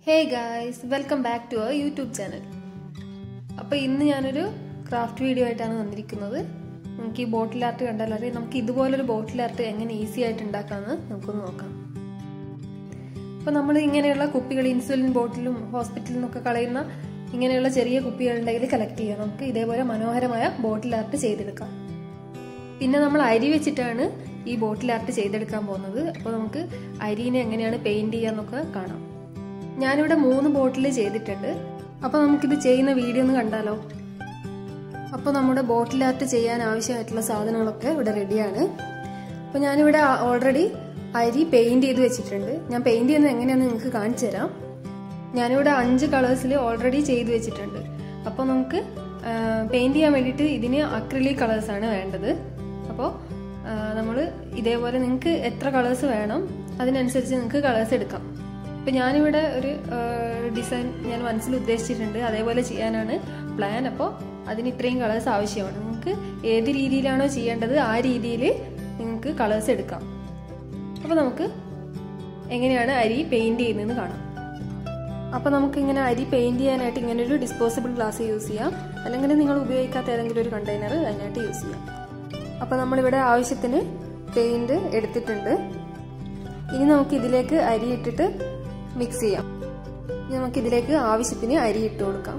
hey guys welcome back to our YouTube channel അപ്പോൾ ഇന്ന് ഞാനൊരു ക്രാഫ്റ്റ് വീഡിയോ ആയിട്ടാണ് വന്നിരിക്കുന്നത് നമുക്ക് ഈ ബോട്ടിൽ ആർട്ട് കണ്ടാലും അറിയാം നമുക്ക് ഇതുപോലൊരു ബോട്ടിൽ ആർട്ട് എങ്ങനെ ഈസി ആയിട്ട് ഉണ്ടാക്കാമെന്ന് നമുക്കൊന്ന് നോക്കാം അപ്പോൾ നമ്മൾ ഇങ്ങനെയുള്ള കുപ്പികൾ ഇൻസുലിൻ ബോട്ടിലും ഹോസ്പിറ്റലിൽ നിന്നൊക്കെ കളയുന്ന ഇങ്ങനെയുള്ള ചെറിയ കുപ്പികളുണ്ടെങ്കിൽ കളക്ട് ചെയ്യാം നമുക്ക് ഇതേപോലെ മനോഹരമായ ബോട്ടിൽ ആർട്ട് ചെയ്തെടുക്കാം പിന്നെ നമ്മൾ അരി വെച്ചിട്ടാണ് ഈ ബോട്ടിൽ ആർട്ട് ചെയ്തെടുക്കാൻ പോകുന്നത് അപ്പോൾ നമുക്ക് അരിനെ എങ്ങനെയാണ് പെയിന്റ് ചെയ്യാന്നൊക്കെ കാണാം ഞാനിവിടെ മൂന്ന് ബോട്ടിൽ ചെയ്തിട്ടുണ്ട് അപ്പോൾ നമുക്കിത് ചെയ്യുന്ന വീഡിയോ ഒന്ന് കണ്ടാലോ അപ്പോൾ നമ്മുടെ ബോട്ടിൽ ആർട്ട് ചെയ്യാൻ ആവശ്യമായിട്ടുള്ള സാധനങ്ങളൊക്കെ ഇവിടെ റെഡിയാണ് അപ്പോൾ ഞാനിവിടെ ഓൾറെഡി അരി പെയിന്റ് ചെയ്ത് വെച്ചിട്ടുണ്ട് ഞാൻ പെയിന്റ് ചെയ്യുന്നത് എങ്ങനെയാണെന്ന് നിങ്ങൾക്ക് കാണിച്ചു തരാം ഞാനിവിടെ അഞ്ച് കളേഴ്സിൽ ഓൾറെഡി ചെയ്ത് വെച്ചിട്ടുണ്ട് അപ്പോൾ നമുക്ക് പെയിന്റ് ചെയ്യാൻ വേണ്ടിയിട്ട് ഇതിന് അക്രിലിക് കളേഴ്സാണ് വേണ്ടത് അപ്പോൾ നമ്മൾ ഇതേപോലെ നിങ്ങൾക്ക് എത്ര കളേഴ്സ് വേണം അതിനനുസരിച്ച് നിങ്ങൾക്ക് കളേഴ്സ് എടുക്കാം ഇപ്പം ഞാനിവിടെ ഒരു ഡിസൈൻ ഞാൻ മനസ്സിൽ ഉദ്ദേശിച്ചിട്ടുണ്ട് അതേപോലെ ചെയ്യാനാണ് പ്ലാൻ അപ്പോൾ അതിന് ഇത്രയും കളേഴ്സ് ആവശ്യമാണ് നിങ്ങൾക്ക് ഏത് രീതിയിലാണോ ചെയ്യേണ്ടത് ആ രീതിയിൽ നിങ്ങൾക്ക് കളേഴ്സ് എടുക്കാം അപ്പോൾ നമുക്ക് എങ്ങനെയാണ് അരി പെയിൻറ് ചെയ്യുന്നതെന്ന് കാണാം അപ്പോൾ നമുക്ക് ഇങ്ങനെ അരി പെയിൻറ് ചെയ്യാനായിട്ട് ഇങ്ങനെ ഒരു ഡിസ്പോസിബിൾ ഗ്ലാസ് യൂസ് ചെയ്യാം അല്ലെങ്കിൽ നിങ്ങൾ ഉപയോഗിക്കാത്ത ഏതെങ്കിലും ഒരു കണ്ടെയ്നർ അതിനായിട്ട് യൂസ് ചെയ്യാം അപ്പോൾ നമ്മളിവിടെ ആവശ്യത്തിന് പെയിൻറ് എടുത്തിട്ടുണ്ട് ഇനി നമുക്ക് ഇതിലേക്ക് അരി ഇട്ടിട്ട് മിക്സ് ചെയ്യാം ഇനി നമുക്ക് ഇതിലേക്ക് ആവശ്യത്തിന് അരി ഇട്ട് കൊടുക്കാം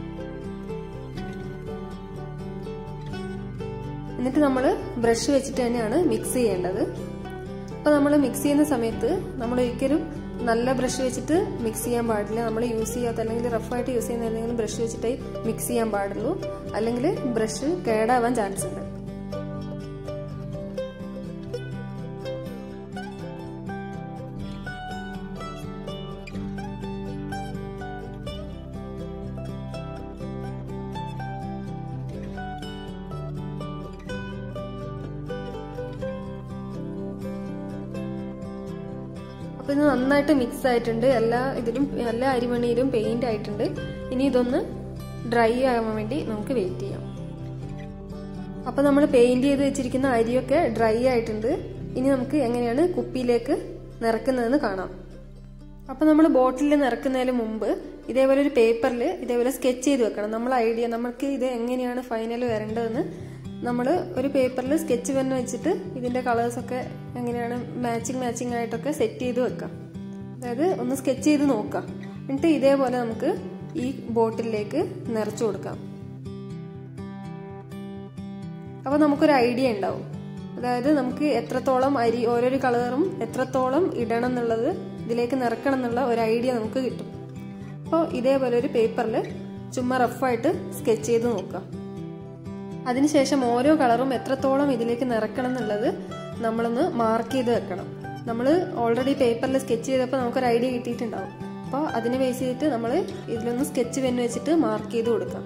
എന്നിട്ട് നമ്മൾ ബ്രഷ് വെച്ചിട്ട് തന്നെയാണ് മിക്സ് ചെയ്യേണ്ടത് അപ്പോൾ നമ്മൾ മിക്സ് ചെയ്യുന്ന സമയത്ത് നമ്മൾ ഒരിക്കലും നല്ല ബ്രഷ് വെച്ചിട്ട് മിക്സ് ചെയ്യാൻ പാടില്ല നമ്മൾ യൂസ് ചെയ്യാത്ത അല്ലെങ്കിൽ റഫായിട്ട് യൂസ് ചെയ്യുന്ന ഏതെങ്കിലും ബ്രഷ് വെച്ചിട്ടേ മിക്സ് ചെയ്യാൻ പാടുള്ളൂ അല്ലെങ്കിൽ ബ്രഷ് കേടാവാൻ ചാൻസ് ഉണ്ട് അപ്പോൾ ഇത് നന്നായിട്ട് മിക്സ് ആയിട്ടുണ്ട് എല്ലാ ഇതിലും എല്ലാ അരിമണിയിലും പെയിന്റ് ആയിട്ടുണ്ട് ഇനി ഇതൊന്ന് ഡ്രൈ ആകാൻ വേണ്ടി നമുക്ക് വെയിറ്റ് ചെയ്യാം അപ്പോൾ നമ്മൾ പെയിന്റ് ചെയ്ത് വെച്ചിരിക്കുന്ന അരിയൊക്കെ ഡ്രൈ ആയിട്ടുണ്ട് ഇനി നമുക്ക് എങ്ങനെയാണ് കുപ്പിയിലേക്ക് നിറക്കുന്നതെന്ന് കാണാം അപ്പോൾ നമ്മൾ ബോട്ടിലിൽ നിറക്കുന്നതിന് മുമ്പ് ഇതേപോലെ ഒരു പേപ്പറിൽ ഇതേപോലെ സ്കെച്ച് ചെയ്ത് വെക്കണം നമ്മൾ ഐഡിയ നമുക്ക് ഇത് എങ്ങനെയാണ് ഫൈനൽ വരേണ്ടതെന്ന് നമ്മൾ ഒരു പേപ്പറിൽ സ്കെച്ച് പെൻ വെച്ചിട്ട് ഇതിന്റെ കളേഴ്സൊക്കെ എങ്ങനെയാണ് മാച്ചിങ് മാച്ചിങ് ആയിട്ടൊക്കെ സെറ്റ് ചെയ്ത് വെക്കാം അതായത് ഒന്ന് സ്കെച്ച് ചെയ്ത് നോക്കാം എന്നിട്ട് ഇതേപോലെ നമുക്ക് ഈ ബോട്ടിലേക്ക് നിറച്ചു കൊടുക്കാം അപ്പോൾ നമുക്കൊരു ഐഡിയ ഉണ്ടാവും അതായത് നമുക്ക് എത്രത്തോളം അരി ഓരോരോ കളറും എത്രത്തോളം ഇടണം എന്നുള്ളത് ഇതിലേക്ക് നിറക്കണം എന്നുള്ള ഒരു ഐഡിയ നമുക്ക് കിട്ടും അപ്പോൾ ഇതേപോലെ ഒരു പേപ്പറിൽ ചുമ്മാ റഫായിട്ട് സ്കെച്ച് ചെയ്ത് നോക്കാം അതിനുശേഷം ഓരോ കളറും എത്രത്തോളം ഇതിലേക്ക് നിറക്കണം എന്നുള്ളത് നമ്മളൊന്ന് മാർക്ക് ചെയ്ത് വെക്കണം നമ്മൾ ഓൾറെഡി പേപ്പറിൽ സ്കെച്ച് ചെയ്തപ്പോൾ നമുക്കൊരു ഐഡിയ കിട്ടിയിട്ടുണ്ടാവും അപ്പോൾ അതിനെ ബേസ് ചെയ്തിട്ട് നമ്മൾ ഇതിലൊന്ന് സ്കെച്ച് പെൻ വെച്ചിട്ട് മാർക്ക് ചെയ്ത് കൊടുക്കാം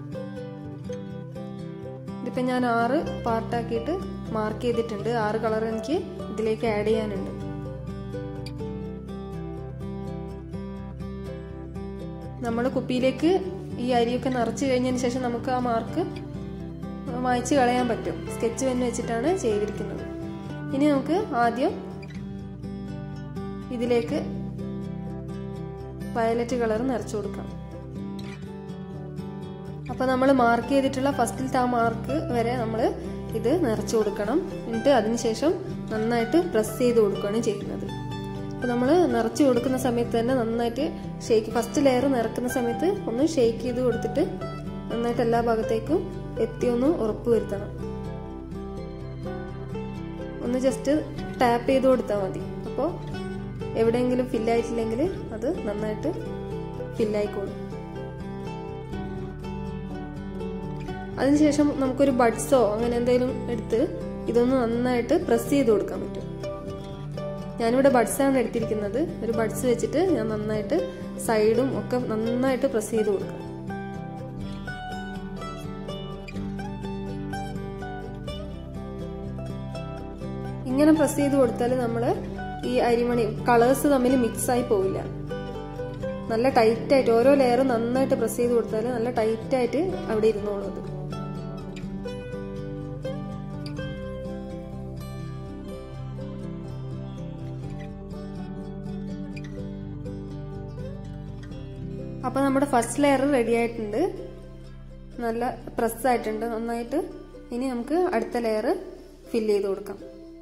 ഇതിപ്പോൾ ഞാൻ ആറ് പാർട്ടാക്കിയിട്ട് മാർക്ക് ചെയ്തിട്ടുണ്ട് ആറ് കളർ എനിക്ക് ഇതിലേക്ക് ആഡ് ചെയ്യാനുണ്ട് നമ്മൾ കുപ്പിയിലേക്ക് ഈ അരിയൊക്കെ നിറച്ച് കഴിഞ്ഞതിന് ശേഷം നമുക്ക് ആ മാർക്ക് മായ്ച്ച് കളയാൻ പറ്റും സ്കെച്ച് പെൻ വെച്ചിട്ടാണ് ചെയ്തിരിക്കുന്നത് ഇനി നമുക്ക് ആദ്യം ഇതിലേക്ക് വയലറ്റ് കളർ നിറച്ചു കൊടുക്കാം അപ്പോൾ നമ്മൾ മാർക്ക് ചെയ്തിട്ടുള്ള ഫസ്റ്റിലത്തെ ആ മാർക്ക് വരെ നമ്മൾ ഇത് നിറച്ചു കൊടുക്കണം എന്നിട്ട് അതിനുശേഷം നന്നായിട്ട് പ്രസ് ചെയ്ത് കൊടുക്കുകയാണ് ചെയ്യുന്നത് അപ്പോൾ നമ്മൾ നിറച്ച് കൊടുക്കുന്ന സമയത്ത് തന്നെ നന്നായിട്ട് ഷേക്ക് ഫസ്റ്റ് ലെയർ നിറക്കുന്ന സമയത്ത് ഒന്ന് ഷേക്ക് ചെയ്ത് കൊടുത്തിട്ട് നന്നായിട്ട് എല്ലാ ഭാഗത്തേക്കും എത്തിയൊന്ന് ഉറപ്പ് വരുത്തണം ഒന്ന് ജസ്റ്റ് ടാപ്പ് ചെയ്ത് കൊടുത്താൽ മതി അപ്പോൾ എവിടെയെങ്കിലും ഫില്ലായിട്ടില്ലെങ്കിൽ അത് നന്നായിട്ട് ഫില്ലായിക്കോളും അതിനുശേഷം നമുക്കൊരു ബഡ്സോ അങ്ങനെ എന്തെങ്കിലും എടുത്ത് ഇതൊന്ന് നന്നായിട്ട് പ്രസ് ചെയ്ത് കൊടുക്കാൻ പറ്റും ഞാനിവിടെ ബഡ്സാണ് എടുത്തിരിക്കുന്നത് ഒരു ബഡ്സ് വെച്ചിട്ട് ഞാൻ നന്നായിട്ട് സൈഡും ഒക്കെ നന്നായിട്ട് പ്രസ് ചെയ്ത് കൊടുക്കാം ഇങ്ങനെ പ്രസ് ചെയ്ത് കൊടുത്താൽ നമ്മൾ ഈ അരിമണി കളേഴ്സ് തമ്മിൽ മിക്സ് ആയി പോവില്ല നല്ല ടൈറ്റ് ആയിട്ട് ഓരോ ലെയറും നന്നായിട്ട് പ്രസ് ചെയ്ത് കൊടുത്താൽ നല്ല ടൈറ്റ് ആയിട്ട് അവിടെ ഇരുന്നോളൂ അത് അപ്പോൾ നമ്മുടെ ഫസ്റ്റ് ലെയർ റെഡി ആയിട്ടുണ്ട് നല്ല പ്രസ് ആയിട്ടുണ്ട് നന്നായിട്ട് ഇനി നമുക്ക് അടുത്ത ലെയർ ഫില്ല് ചെയ്ത് കൊടുക്കാം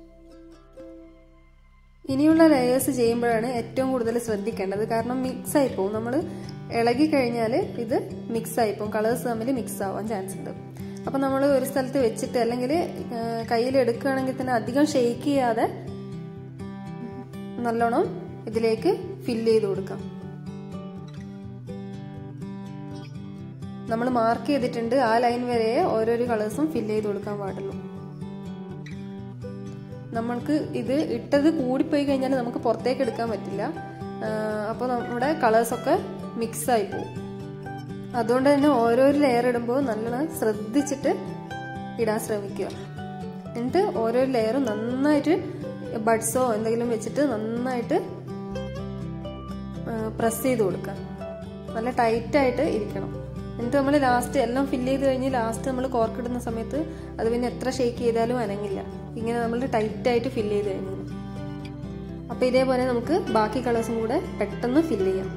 ഇനിയുള്ള ലെയേഴ്സ് ചെയ്യുമ്പോഴാണ് ഏറ്റവും കൂടുതൽ ശ്രദ്ധിക്കേണ്ടത് കാരണം മിക്സ് ആയി പോകും നമ്മൾ ഇളകി കഴിഞ്ഞാൽ ഇത് മിക്സ് ആയി പോകും കളേഴ്സ് തമ്മിൽ മിക്സ് ആവാൻ ചാൻസ് ഉണ്ട് അപ്പം നമ്മൾ ഒരു സ്ഥലത്ത് വെച്ചിട്ട് അല്ലെങ്കിൽ കയ്യിൽ എടുക്കുകയാണെങ്കിൽ തന്നെ അധികം ഷെയ്ക്ക് ചെയ്യാതെ നല്ലോണം ഇതിലേക്ക് ഫില്ല് ചെയ്ത് കൊടുക്കാം നമ്മൾ മാർക്ക് ചെയ്തിട്ടുണ്ട് ആ ലൈൻ വരെ ഓരോരോ കളേഴ്സും ഫില്ല് ചെയ്ത് കൊടുക്കാൻ പാടുള്ളൂ നമ്മൾക്ക് ഇത് ഇട്ടത് കൂടിപ്പോയി കഴിഞ്ഞാൽ നമുക്ക് പുറത്തേക്ക് എടുക്കാൻ പറ്റില്ല അപ്പോൾ നമ്മുടെ കളേഴ്സൊക്കെ മിക്സ് ആയി പോകും അതുകൊണ്ട് തന്നെ ഓരോരോ ലെയർ ഇടുമ്പോൾ നല്ലോണം ശ്രദ്ധിച്ചിട്ട് ഇടാൻ ശ്രമിക്കുക എന്നിട്ട് ഓരോ ലെയറും നന്നായിട്ട് ബഡ്സോ എന്തെങ്കിലും വെച്ചിട്ട് നന്നായിട്ട് പ്രസ് ചെയ്ത് കൊടുക്കുക നല്ല ടൈറ്റായിട്ട് ഇരിക്കണം എന്നിട്ട് നമ്മൾ ലാസ്റ്റ് എല്ലാം ഫില്ല് ചെയ്ത് കഴിഞ്ഞ് ലാസ്റ്റ് നമ്മൾ കോർക്കിടുന്ന സമയത്ത് അത് പിന്നെ എത്ര ഷേക്ക് ചെയ്താലും അനങ്ങില്ല ഇങ്ങനെ നമ്മൾ ടൈറ്റായിട്ട് ഫില്ല് ചെയ്ത് കഴിഞ്ഞു അപ്പോൾ ഇതേപോലെ നമുക്ക് ബാക്കി കളേഴ്സും കൂടെ പെട്ടെന്ന് ഫില്ല് ചെയ്യാം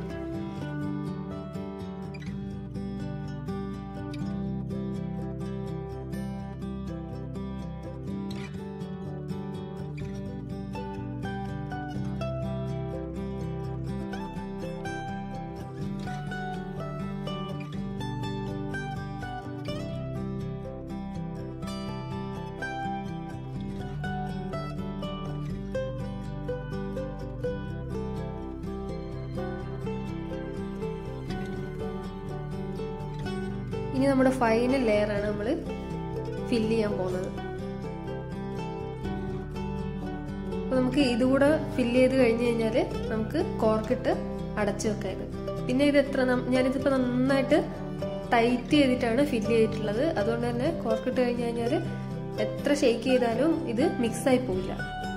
ഇനി നമ്മുടെ ഫൈനൽ ലെയർ ആണ് നമ്മൾ ഫില്ല് ചെയ്യാൻ പോകുന്നത് അപ്പൊ നമുക്ക് ഇതുകൂടെ ഫില്ല് ചെയ്ത് കഴിഞ്ഞ് കഴിഞ്ഞാൽ നമുക്ക് കോർക്കിട്ട് അടച്ചു വെക്കാം ഇത് പിന്നെ ഇത് എത്ര ഞാനിതിപ്പോൾ നന്നായിട്ട് ടൈറ്റ് ചെയ്തിട്ടാണ് ഫില്ല് ചെയ്തിട്ടുള്ളത് അതുകൊണ്ട് തന്നെ കോർക്കിട്ട് കഴിഞ്ഞ് കഴിഞ്ഞാൽ എത്ര ഷെയ്ക്ക് ചെയ്താലും ഇത് മിക്സ് ആയി പോവില്ല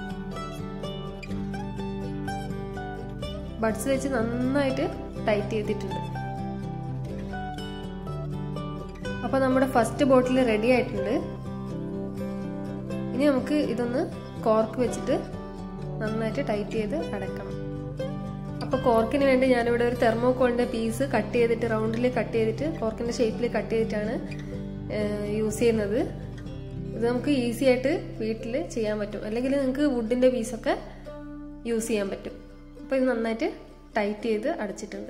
ബഡ്സ് വെച്ച് നന്നായിട്ട് ടൈറ്റ് ചെയ്തിട്ടുണ്ട് അപ്പോൾ നമ്മുടെ ഫസ്റ്റ് ബോട്ടിൽ റെഡി ആയിട്ടുണ്ട് ഇനി നമുക്ക് ഇതൊന്ന് കോർക്ക് വെച്ചിട്ട് നന്നായിട്ട് ടൈറ്റ് ചെയ്ത് അടക്കണം അപ്പോൾ കോർക്കിന് വേണ്ടി ഞാനിവിടെ ഒരു തെർമോക്കോളിൻ്റെ പീസ് കട്ട് ചെയ്തിട്ട് റൗണ്ടിൽ കട്ട് ചെയ്തിട്ട് കോർക്കിൻ്റെ ഷേപ്പിൽ കട്ട് ചെയ്തിട്ടാണ് യൂസ് ചെയ്യുന്നത് ഇത് നമുക്ക് ഈസി ആയിട്ട് വീട്ടിൽ ചെയ്യാൻ പറ്റും അല്ലെങ്കിൽ നിങ്ങൾക്ക് വുഡിൻ്റെ പീസൊക്കെ യൂസ് ചെയ്യാൻ പറ്റും അപ്പോൾ ഇത് നന്നായിട്ട് ടൈറ്റ് ചെയ്ത് അടച്ചിട്ടുണ്ട്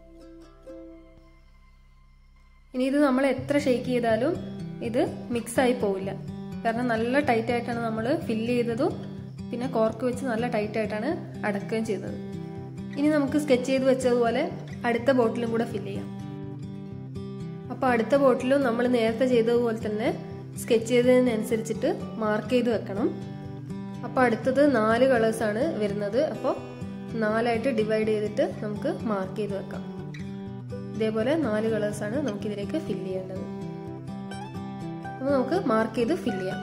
ഇനി ഇത് നമ്മൾ എത്ര ഷേക്ക് ചെയ്താലും ഇത് മിക്സ് ആയി പോവില്ല കാരണം നല്ല ടൈറ്റ് ആയിട്ടാണ് നമ്മൾ ഫില്ല് ചെയ്തതും പിന്നെ കോർക്ക് വെച്ച് നല്ല ടൈറ്റ് ആയിട്ടാണ് അടക്കുകയും ചെയ്തത് ഇനി നമുക്ക് സ്കെച്ച് ചെയ്ത് വെച്ചതുപോലെ അടുത്ത ബോട്ടിലും കൂടെ ഫില്ല് ചെയ്യാം അപ്പോൾ അടുത്ത ബോട്ടിലും നമ്മൾ നേരത്തെ ചെയ്തതുപോലെ തന്നെ സ്കെച്ച് ചെയ്തതിനനുസരിച്ചിട്ട് മാർക്ക് ചെയ്ത് വെക്കണം അപ്പോൾ അടുത്തത് നാല് കളേഴ്സാണ് വരുന്നത് അപ്പോൾ നാലായിട്ട് ഡിവൈഡ് ചെയ്തിട്ട് നമുക്ക് മാർക്ക് ചെയ്ത് വെക്കാം ഇതേപോലെ നാല് കളേഴ്സാണ് നമുക്ക് ഇതിലേക്ക് ഫില്ല് ചെയ്യേണ്ടത് അപ്പോൾ നമുക്ക് മാർക്ക് ചെയ്ത് ഫില്ല് ചെയ്യാം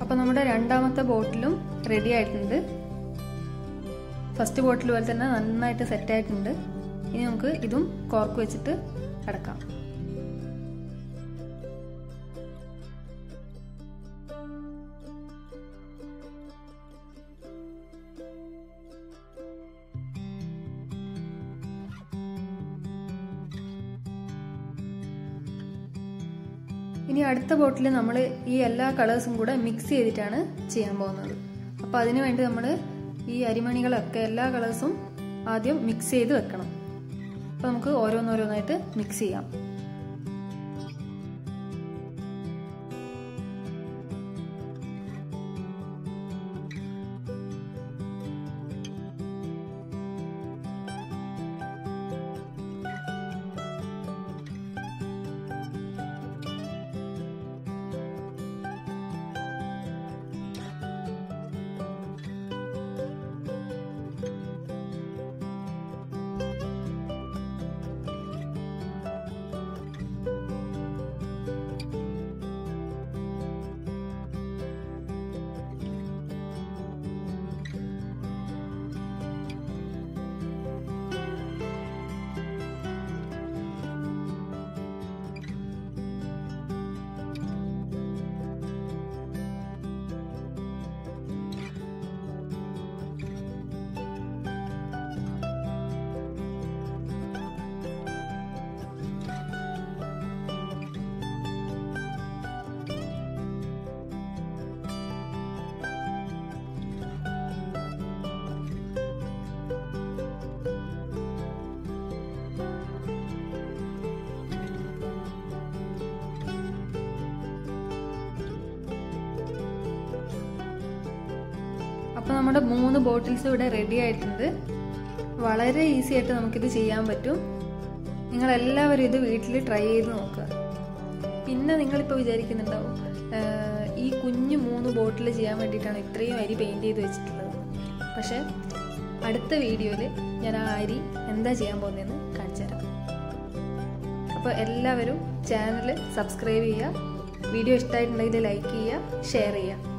അപ്പോൾ നമ്മുടെ രണ്ടാമത്തെ ബോട്ടിലും റെഡി ആയിട്ടുണ്ട് ഫസ്റ്റ് ബോട്ടിൽ പോലെ തന്നെ നന്നായിട്ട് സെറ്റ് ആയിട്ടുണ്ട് ഇനി നമുക്ക് ഇതും കോർക്ക് വെച്ചിട്ട് അടക്കാം ഇനി അടുത്ത ബോട്ടിൽ നമ്മൾ ഈ എല്ലാ കളേഴ്സും കൂടെ മിക്സ് ചെയ്തിട്ടാണ് ചെയ്യാൻ പോകുന്നത് അപ്പോൾ അതിനു വേണ്ടി നമ്മൾ ഈ അരിമണികളൊക്കെ എല്ലാ കളേഴ്സും ആദ്യം മിക്സ് ചെയ്ത് വെക്കണം അപ്പോൾ നമുക്ക് ഓരോന്നോരോന്നായിട്ട് മിക്സ് ചെയ്യാം അപ്പോൾ നമ്മുടെ മൂന്ന് ബോട്ടിൽസ് ഇവിടെ റെഡി ആയിട്ടുണ്ട് വളരെ ഈസി ആയിട്ട് നമുക്കിത് ചെയ്യാൻ പറ്റും നിങ്ങൾ എല്ലാവരും ഇത് വീട്ടിൽ ട്രൈ ചെയ്ത് നോക്കുക പിന്നെ നിങ്ങളിപ്പോൾ വിചാരിക്കുന്നുണ്ടാവും ഈ കുഞ്ഞു മൂന്ന് ബോട്ടിൽ ചെയ്യാൻ വേണ്ടിയിട്ടാണ് ഇത്രയും അരി പെയിൻറ് ചെയ്ത് വെച്ചിട്ടുള്ളത് പക്ഷേ അടുത്ത വീഡിയോയിൽ ഞാൻ ആ അരി എന്താ ചെയ്യാൻ പോകുന്നതെന്ന് കാണിച്ചു തരാം അപ്പോൾ എല്ലാവരും ചാനൽ സബ്സ്ക്രൈബ് ചെയ്യുക വീഡിയോ ഇഷ്ടമായിട്ടുണ്ടെങ്കിൽ ലൈക്ക് ചെയ്യുക ഷെയർ ചെയ്യുക